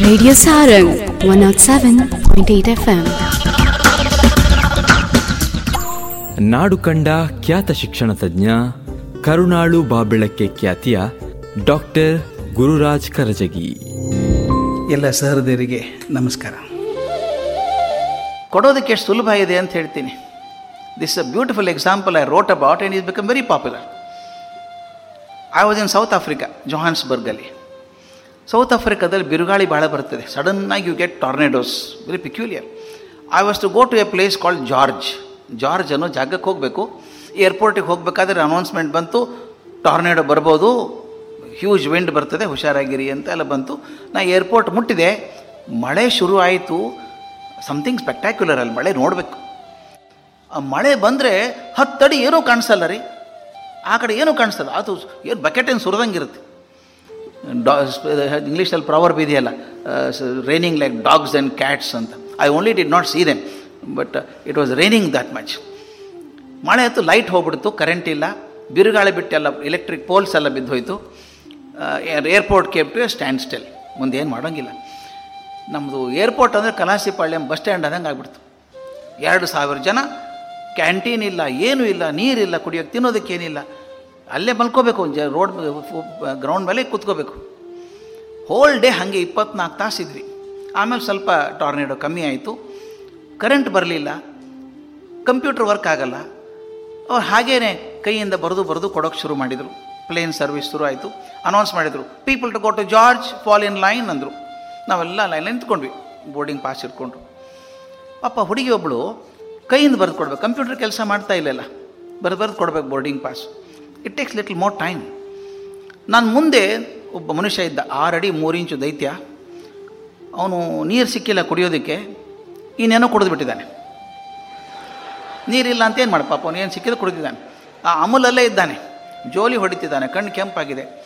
Radio Sarang 107.8 FM. ನಾಡು ಕಂಡ ಖ್ಯಾತ ಶಿಕ್ಷಣ ತಜ್ಞ ಕರುಣಾಳು ಬಾಬೆಳಕ್ಕೆ ಖ್ಯಾತಿಯ ಡಾಕ್ಟರ್ ಗುರುರಾಜ್ ಕರಜಗಿ ಎಲ್ಲ ಸಹೃದಯರಿಗೆ ನಮಸ್ಕಾರ ಕೊಡೋದಕ್ಕೆ ಎಷ್ಟು ಸುಲಭ ಇದೆ ಅಂತ ಹೇಳ್ತೀನಿ this a beautiful example I wrote about and is become very popular I was in South Africa ಜೊಹಾನ್ಸ್ಬರ್ಗಲ್ಲಿ ಸೌತ್ ಆಫ್ರಿಕಾದಲ್ಲಿ ಬಿರುಗಾಳಿ ಭಾಳ ಬರ್ತದೆ ಸಡನ್ನಾಗಿ you get tornadoes very peculiar I was to go to a place called George George ಅನ್ನೋ ಜಾಗಕ್ಕೆ ಹೋಗಬೇಕು ಏರ್ಪೋರ್ಟಿಗೆ ಹೋಗಬೇಕಾದ್ರೆ ಅನೌನ್ಸ್ಮೆಂಟ್ ಬಂತು ಟಾರ್ನೆಡೋ ಬರ್ಬೋದು ಹ್ಯೂಜ್ ವಿಂಡ್ ಬರ್ತದೆ ಹುಷಾರಾಗಿರಿ ಅಂತ ಎಲ್ಲ ಬಂತು ನಾ ಏರ್ಪೋರ್ಟ್ ಮುಟ್ಟಿದೆ ಮಳೆ ಶುರು ಆಯಿತು ಸಮಥಿಂಗ್ ಸ್ಪೆಕ್ಟ್ಯಾಕ್ಯುಲರ್ ಅಲ್ಲಿ ಮಳೆ ನೋಡಬೇಕು ಆ ಮಳೆ ಬಂದರೆ ಹತ್ತಡಿ ಏನೂ ಕಾಣಿಸಲ್ಲ ರೀ ಆ ಕಡೆ ಏನೂ ಕಾಣಿಸಲ್ಲ ಅದು ಏನು ಬಕೆಟ್ ಏನು ಸುರಿದಂಗಿರುತ್ತೆ ಡಾ ಇಂಗ್ಲೀಷಲ್ಲಿ ಪ್ರಾವರ್ಬ್ ಇದೆಯಲ್ಲ raining like dogs and cats ಅಂತ I only did not see them but it was raining that much ಮಳೆ ಆಯಿತು ಲೈಟ್ ಹೋಗ್ಬಿಡ್ತು ಕರೆಂಟ್ ಇಲ್ಲ ಬಿರುಗಾಳಿ ಬಿಟ್ಟೆಲ್ಲ ಎಲೆಕ್ಟ್ರಿಕ್ ಪೋಲ್ಸ್ ಎಲ್ಲ ಬಿದ್ದೋಯ್ತು airport came to stand still ಮುಂದೆ ಏನು ಮಾಡೋಂಗಿಲ್ಲ ನಮ್ಮದು ಏರ್ಪೋರ್ಟ್ ಅಂದರೆ ಕಲಾಸಿಪಾಳ್ಯಂ ಬಸ್ ಸ್ಟ್ಯಾಂಡ್ ಆದಂಗೆ ಆಗ್ಬಿಡ್ತು ಎರಡು ಸಾವಿರ ಜನ ಕ್ಯಾಂಟೀನ್ ಇಲ್ಲ ಏನೂ ಇಲ್ಲ ನೀರಿಲ್ಲ ಕುಡಿಯೋಕ್ಕೆ ತಿನ್ನೋದಕ್ಕೇನಿಲ್ಲ ಅಲ್ಲೇ ಮಲ್ಕೋಬೇಕು ಜ ರೋಡ್ ಗ್ರೌಂಡ್ ಮೇಲೆ ಕೂತ್ಕೋಬೇಕು ಹೋಲ್ ಡೇ ಹಾಗೆ ಇಪ್ಪತ್ನಾಲ್ಕು ತಾಸು ಇದ್ವಿ ಆಮೇಲೆ ಸ್ವಲ್ಪ ಟಾರ್ನೆಡೋ ಕಮ್ಮಿ ಆಯಿತು ಕರೆಂಟ್ ಬರಲಿಲ್ಲ ಕಂಪ್ಯೂಟರ್ ವರ್ಕ್ ಆಗಲ್ಲ ಅವ್ರು ಹಾಗೇ ಕೈಯಿಂದ ಬರೆದು ಬರೆದು ಕೊಡೋಕ್ಕೆ ಶುರು ಮಾಡಿದರು ಪ್ಲೇನ್ ಸರ್ವಿಸ್ ಶುರು ಆಯಿತು ಅನೌನ್ಸ್ ಮಾಡಿದರು people to go to George fall in line ಅಂದರು ನಾವೆಲ್ಲ ಲೈನ್ ನಿಂತ್ಕೊಂಡ್ವಿ ಬೋರ್ಡಿಂಗ್ ಪಾಸ್ ಇಟ್ಕೊಂಡ್ರು ಪಾಪ ಹುಡುಗಿ ಒಬ್ಬಳು ಕೈಯಿಂದ ಬರೆದು ಕೊಡ್ಬೇಕು ಕಂಪ್ಯೂಟರ್ ಕೆಲಸ ಮಾಡ್ತಾ ಇಲ್ಲಲ್ಲ ಬರೆದು ಬರೆದು ಕೊಡ್ಬೇಕು boarding pass it takes little more time ನಾನು ಮುಂದೆ ಒಬ್ಬ ಮನುಷ್ಯ ಇದ್ದ ಆರಡಿ ಮೂರು ಇಂಚು ದೈತ್ಯ ಅವನು ನೀರು ಸಿಕ್ಕಿಲ್ಲ ಕುಡಿಯೋದಕ್ಕೆ ಇನ್ನೇನೋ ಕುಡಿದ್ಬಿಟ್ಟಿದ್ದಾನೆ ನೀರಿಲ್ಲ ಅಂತ ಏನು ಮಾಡಿ ಪಾಪ ಅವನು ಏನು ಸಿಕ್ಕಿದ್ರೆ ಕುಡಿದಿದ್ದಾನೆ ಆ ಅಮೂಲಲ್ಲೇ ಇದ್ದಾನೆ ಜೋಲಿ ಹೊಡಿತಿದ್ದಾನೆ ಕಣ್ಣು ಕೆಂಪಾಗಿದೆ